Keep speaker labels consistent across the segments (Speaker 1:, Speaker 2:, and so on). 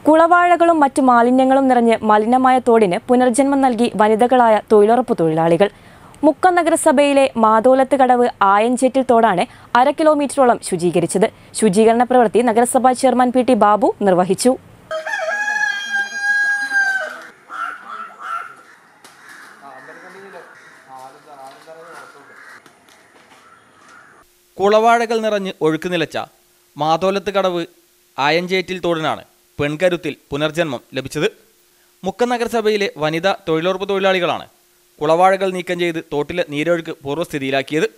Speaker 1: കുളവാഴകളും മറ്റു മാലിന്യങ്ങളും നിറഞ്ഞ് മലിനമായ തോടിന് പുനർജന്മം നൽകി വനിതകളായ തൊഴിലുറപ്പ് തൊഴിലാളികൾ മുക്കം നഗരസഭയിലെ മാതോലത്ത് കടവ് ആയഞ്ചേറ്റിൽ തോടാണ് അര കിലോമീറ്ററോളം ശുചീകരിച്ചത് ശുചീകരണ പ്രവൃത്തി നഗരസഭാ ചെയർമാൻ പി ടി ബാബു നിർവഹിച്ചു
Speaker 2: കുളവാഴകൾ നിറഞ്ഞ് ഒഴുക്ക് നിലച്ച മാതോലത്ത് കടവ് ആയഞ്ചേറ്റിൽ തോടിനാണ് പെൺകരുത്തിൽ പുനർജന്മം ലഭിച്ചത് മുക്കം നഗരസഭയിലെ വനിതാ തൊഴിലുറപ്പ് തൊഴിലാളികളാണ് കുളവാഴകൾ നീക്കം ചെയ്ത് തോട്ടിലെ നീരൊഴുക്ക് പൂർവ്വസ്ഥിതിയിലാക്കിയത്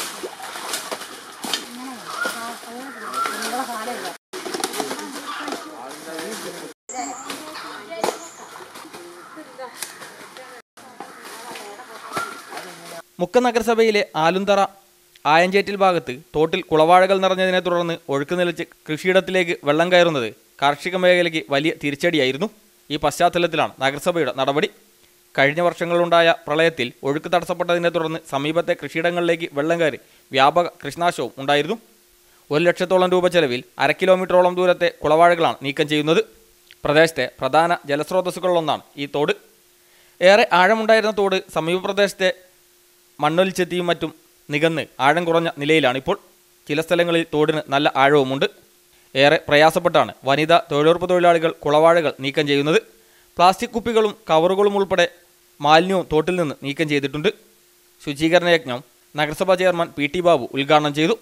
Speaker 2: മുക്കം നഗരസഭയിലെ ആലുന്തറ ആയഞ്ചേറ്റിൽ ഭാഗത്ത് തോട്ടിൽ കുളവാഴകൾ നിറഞ്ഞതിനെ തുടർന്ന് ഒഴുക്ക് നിലച്ച് കൃഷിയിടത്തിലേക്ക് വെള്ളം കയറുന്നത് കാർഷിക മേഖലയ്ക്ക് വലിയ തിരിച്ചടിയായിരുന്നു ഈ പശ്ചാത്തലത്തിലാണ് നഗരസഭയുടെ നടപടി കഴിഞ്ഞ വർഷങ്ങളിലുണ്ടായ പ്രളയത്തിൽ ഒഴുക്ക് തടസ്സപ്പെട്ടതിനെ തുടർന്ന് സമീപത്തെ കൃഷിയിടങ്ങളിലേക്ക് വെള്ളം കയറി വ്യാപക കൃഷിനാശവും ഉണ്ടായിരുന്നു ഒരു ലക്ഷത്തോളം രൂപ ചെലവിൽ അര കിലോമീറ്ററോളം ദൂരത്തെ കുളവാഴകളാണ് നീക്കം ചെയ്യുന്നത് പ്രദേശത്തെ പ്രധാന ജലസ്രോതസ്സുകളിലൊന്നാണ് ഈ തോട് ഏറെ ആഴമുണ്ടായിരുന്ന തോട് സമീപ പ്രദേശത്തെ മണ്ണൊലിച്ചെത്തിയും മറ്റും നികന്ന് ആഴം കുറഞ്ഞ നിലയിലാണിപ്പോൾ ചില സ്ഥലങ്ങളിൽ തോടിന് നല്ല ആഴവുമുണ്ട് ഏറെ പ്രയാസപ്പെട്ടാണ് വനിതാ തൊഴിലുറപ്പ് തൊഴിലാളികൾ കുളവാഴകൾ നീക്കം ചെയ്യുന്നത് പ്ലാസ്റ്റിക് കുപ്പികളും കവറുകളും ഉൾപ്പെടെ മാലിന്യവും തോട്ടിൽ നിന്ന് നീക്കം ചെയ്തിട്ടുണ്ട് ശുചീകരണ യജ്ഞം നഗരസഭാ ചെയർമാൻ പി ടി ബാബു ഉദ്ഘാടനം ചെയ്തു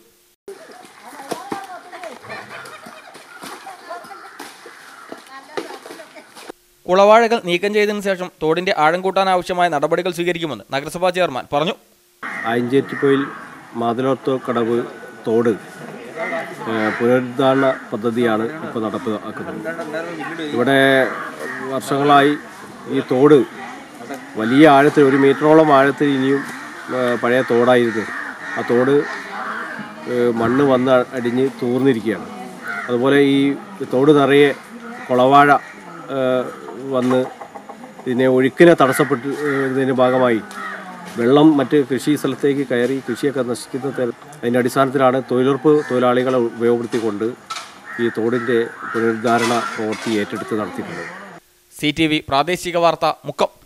Speaker 2: കുളവാഴകൾ നീക്കം ചെയ്തതിനു ശേഷം തോടിന്റെ ആഴം കൂട്ടാൻ ആവശ്യമായ നടപടികൾ സ്വീകരിക്കുമെന്ന് നഗരസഭാ ചെയർമാൻ പറഞ്ഞു
Speaker 3: അയഞ്ചേറ്റിപ്പൊയിൽ മാതലോർത്തോ കടവ് തോട് ഏഹ്, പുനരുദ്ധാരണ പദ്ധതിയാണ് ഇപ്പോൾ നടപ്പാക്കുന്നത് ഇവിടെ വർഷങ്ങളായി ഈ തോട് വലിയ ആഴത്തിൽ ഒരു മീറ്ററോളം ആഴത്തിൽ ഇനിയും ഏഹ്, പഴയ തോടായിരുന്നു ആ തോട് ഏഹ്, മണ്ണ് വന്ന് അടിഞ്ഞ് തൂർന്നിരിക്കുകയാണ് അതുപോലെ ഈ തോട് നിറയെ കുളവാഴ ഏഹ്, വന്ന് ഇതിനെ ഒഴുക്കിനെ തടസ്സപ്പെട്ടതിൻ്റെ ഭാഗമായി വെള്ളം മറ്റ് കൃഷി സ്ഥലത്തേക്ക് കയറി കൃഷിയൊക്കെ നശിക്കുന്ന തര- അതിൻ്റെ അടിസ്ഥാനത്തിലാണ് തൊഴിലുറപ്പ് തൊഴിലാളികളെ ഉപയോഗപ്പെടുത്തിക്കൊണ്ട് ഈ തോടിൻ്റെ പുനരുദ്ധാരണ പ്രവൃത്തി ഏറ്റെടുത്ത് നടത്തിയിട്ടുള്ളത്
Speaker 2: സി ടി വി പ്രാദേശിക വാർത്ത മുക്കം